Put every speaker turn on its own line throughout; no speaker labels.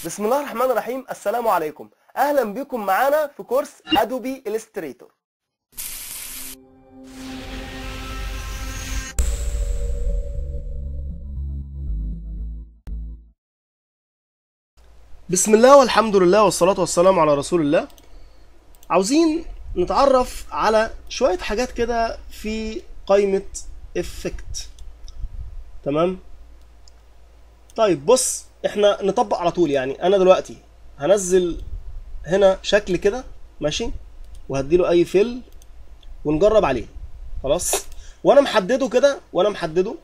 بسم الله الرحمن الرحيم السلام عليكم اهلا بكم معانا في كورس ادوبي الستريتور بسم الله والحمد لله والصلاة والسلام على رسول الله عاوزين نتعرف على شوية حاجات كده في قائمة افكت تمام طيب بص احنا نطبق على طول يعني انا دلوقتي هنزل هنا شكل كده ماشي وهديله اي فيل ونجرب عليه خلاص وانا محدده كده وانا محدده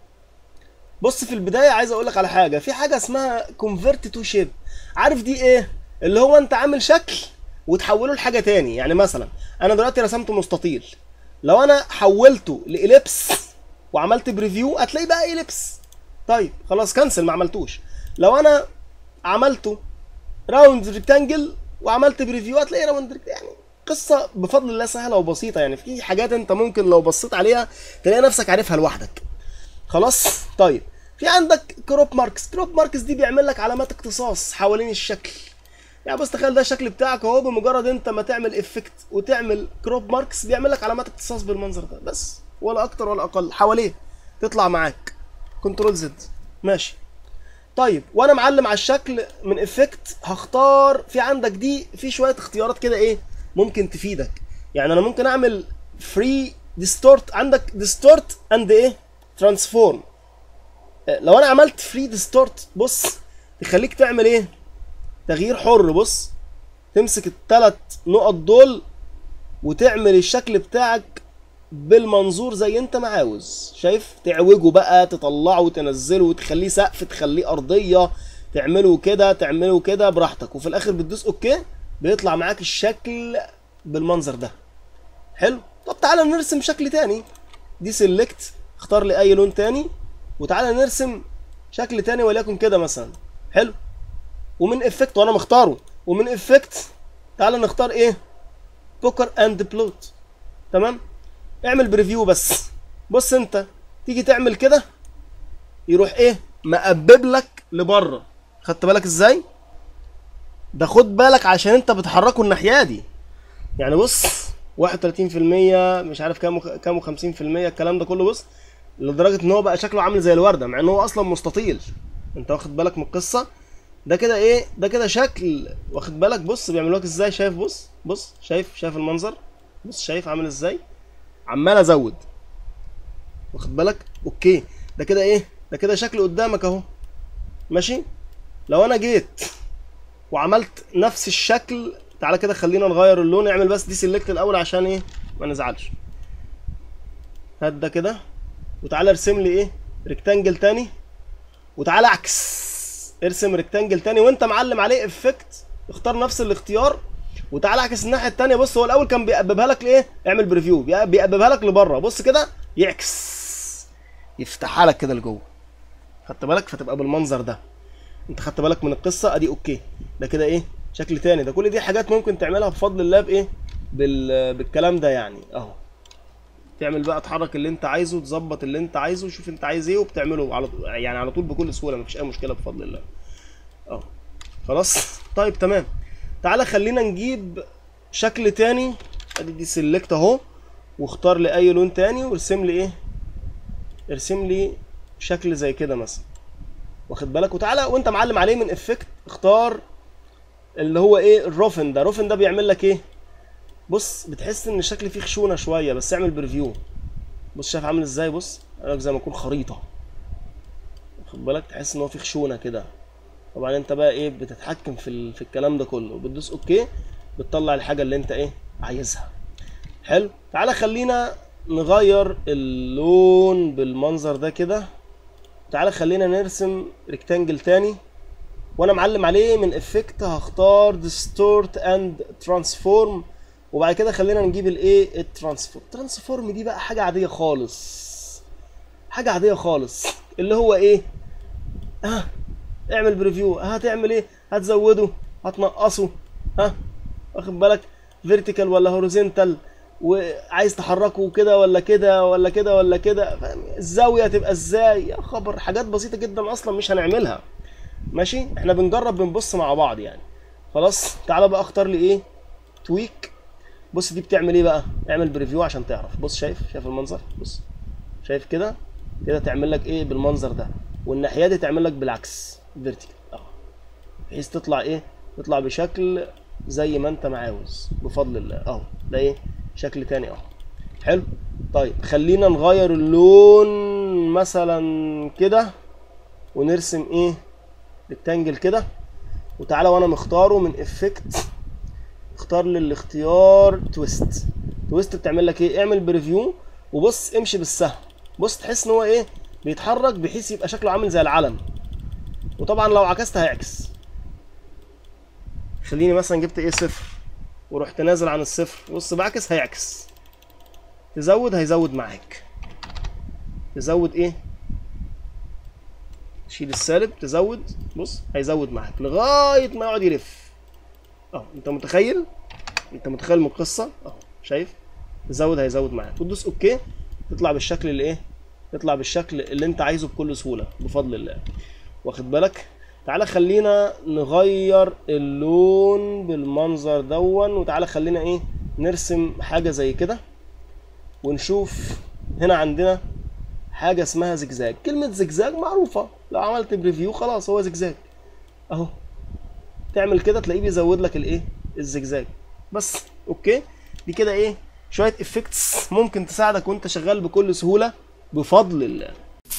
بص في البدايه عايز اقول لك على حاجه في حاجه اسمها كونفرت تو شيب عارف دي ايه اللي هو انت عامل شكل وتحوله لحاجه تاني يعني مثلا انا دلوقتي رسمت مستطيل لو انا حولته لإليبس وعملت بريفيو هتلاقي بقى إليبس طيب خلاص كنسل ما عملتوش لو انا عملته راوند ريكتانجل وعملت بريفيو هتلاقي راوند يعني قصه بفضل الله سهله وبسيطه يعني في حاجات انت ممكن لو بصيت عليها تلاقي نفسك عارفها لوحدك خلاص طيب في عندك كروب ماركس كروب ماركس دي بيعمل لك علامات اقتصاص حوالين الشكل يعني بص تخيل ده الشكل بتاعك اهو بمجرد انت ما تعمل افكت وتعمل كروب ماركس بيعمل لك علامات اقتصاص بالمنظر ده بس ولا اكتر ولا اقل حواليه تطلع معاك كنترول زد ماشي طيب وانا معلم على الشكل من افكت هختار في عندك دي في شويه اختيارات كده ايه ممكن تفيدك يعني انا ممكن اعمل فري ديستورت عندك ديستورت اند ايه ترانسفورم لو انا عملت فري ديستورت بص تخليك تعمل ايه تغيير حر بص تمسك الثلاث نقط دول وتعمل الشكل بتاعك بالمنظور زي انت ما عاوز شايف تعوجه بقى تطلعه وتنزله وتخليه سقف تخليه ارضيه تعمله كده تعمله كده براحتك وفي الاخر بتدوس اوكي بيطلع معاك الشكل بالمنظر ده حلو طب تعالى نرسم شكل تاني دي سيلكت اختار لي اي لون تاني وتعالى نرسم شكل تاني وليكن كده مثلا حلو ومن افكت وانا مختاره ومن افكت تعالى نختار ايه بوكر اند بلوت تمام اعمل بريفيو بس بص انت تيجي تعمل كده يروح ايه مقبب لك لبره خدت بالك ازاي ده خد بالك عشان انت بتحركه الناحيه دي يعني بص 31% مش عارف كام كام 50% الكلام ده كله بص لدرجه ان هو بقى شكله عامل زي الورده مع ان هو اصلا مستطيل انت واخد بالك من القصه ده كده ايه ده كده شكل واخد بالك بص بيعملوا لك ازاي شايف بص بص شايف شايف المنظر بص شايف عامل ازاي عمال ازود واخد بالك اوكي ده كده ايه ده كده شكل قدامك اهو ماشي لو انا جيت وعملت نفس الشكل تعالى كده خلينا نغير اللون اعمل بس دي سيلكت الاول عشان ايه ما نزعلش هات ده كده وتعالى ارسم لي ايه ريكتانجل تاني وتعالى اعكس ارسم ريكتانجل تاني وانت معلم عليه افكت اختار نفس الاختيار وتعالى اعكس الناحيه التانيه بص هو الاول كان بيقببها لك لايه اعمل بريفيو بيقببها لك لبره بص كده يعكس يفتحها لك كده لجوه خدت بالك فتبقى بالمنظر ده انت خدت بالك من القصه ادي اوكي ده كده ايه شكل تاني ده كل دي حاجات ممكن تعملها بفضل الله بايه بال... بالكلام ده يعني اهو تعمل بقى تحرك اللي انت عايزه تظبط اللي انت عايزه شوف انت عايز ايه وبتعمله على طول يعني على طول بكل سهوله مفيش اي مشكله بفضل الله اه خلاص طيب تمام تعالى خلينا نجيب شكل تاني ادي دي سيلكت اهو واختار لي اي لون تاني وارسم لي ايه ارسم لي شكل زي كده مثلا واخد بالك وتعالى وانت معلم عليه من افكت اختار اللي هو ايه الروفن ده الروفن ده بيعمل لك ايه بص بتحس ان الشكل فيه خشونه شويه بس اعمل بريفيو بص شايف عامل ازاي بص لك زي ما يكون خريطه واخد بالك تحس ان هو فيه خشونه كده طبعا انت بقى ايه بتتحكم في ال... في الكلام ده كله بتدوس اوكي بتطلع الحاجه اللي انت ايه عايزها حلو تعالى خلينا نغير اللون بالمنظر ده كده تعالى خلينا نرسم ريكتانجل تاني وانا معلم عليه من افكت هختار ديستورت اند ترانسفورم وبعد كده خلينا نجيب الايه الترانسفورم الترانسفورم دي بقى حاجه عاديه خالص حاجه عاديه خالص اللي هو ايه ها اعمل بريفيو هتعمل ايه هتزوده هتنقصه ها واخد بالك فيرتيكال ولا هوريزونتال وعايز تحركه كده ولا كده ولا كده ولا كده الزاويه تبقى ازاي يا خبر حاجات بسيطه جدا اصلا مش هنعملها ماشي احنا بنجرب بنبص مع بعض يعني خلاص تعالى بقى اختار لي ايه تويك بص دي بتعمل ايه بقى اعمل بريفيو عشان تعرف بص شايف شايف المنظر بص شايف كده كده تعمل لك ايه بالمنظر ده والناحيه دي تعمل لك بالعكس فيرتيكال اه بحيث تطلع ايه تطلع بشكل زي ما انت ما عاوز بفضل الله اهو ده ايه شكل تاني اهو حلو طيب خلينا نغير اللون مثلا كده ونرسم ايه ريكتانجل كده وتعالى وانا مختاره من افكت اختار لي الاختيار تويست تويست بتعمل لك ايه اعمل بريفيو وبص امشي بالسهم بص تحس ان هو ايه بيتحرك بحيث يبقى شكله عامل زي العلم وطبعا لو عكست هيعكس خليني مثلا جبت ايه صفر ورحت نازل عن الصفر بص بعكس هيعكس تزود هيزود معاك تزود ايه تشيل السالب تزود بص هيزود معاك لغايه ما يقعد يلف اهو انت متخيل انت متخيل من القصه اهو شايف تزود هيزود معاك وتدوس اوكي تطلع بالشكل اللي ايه تطلع بالشكل اللي انت عايزه بكل سهوله بفضل الله واخد بالك تعالى خلينا نغير اللون بالمنظر دون وتعالى خلينا ايه نرسم حاجه زي كده ونشوف هنا عندنا حاجه اسمها زجزاج كلمه زجزاج معروفه لو عملت بريفيو خلاص هو زجزاج اهو تعمل كده تلاقيه بيزود لك الايه الزجزاج بس اوكي دي كده ايه شويه افكتس ممكن تساعدك وانت شغال بكل سهوله بفضل الله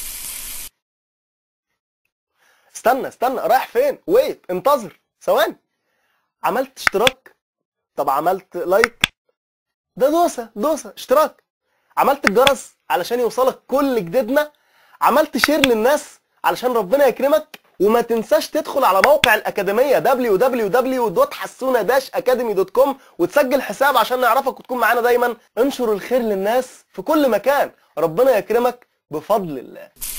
استنى استنى رايح فين ويت انتظر ثواني عملت اشتراك طب عملت لايك ده دوسه دوسه اشتراك عملت الجرس علشان يوصلك كل جديدنا عملت شير للناس علشان ربنا يكرمك وما تنساش تدخل على موقع الأكاديمية www.حسونة-academy.com وتسجل حساب عشان نعرفك وتكون معانا دايما انشر الخير للناس في كل مكان ربنا يكرمك بفضل الله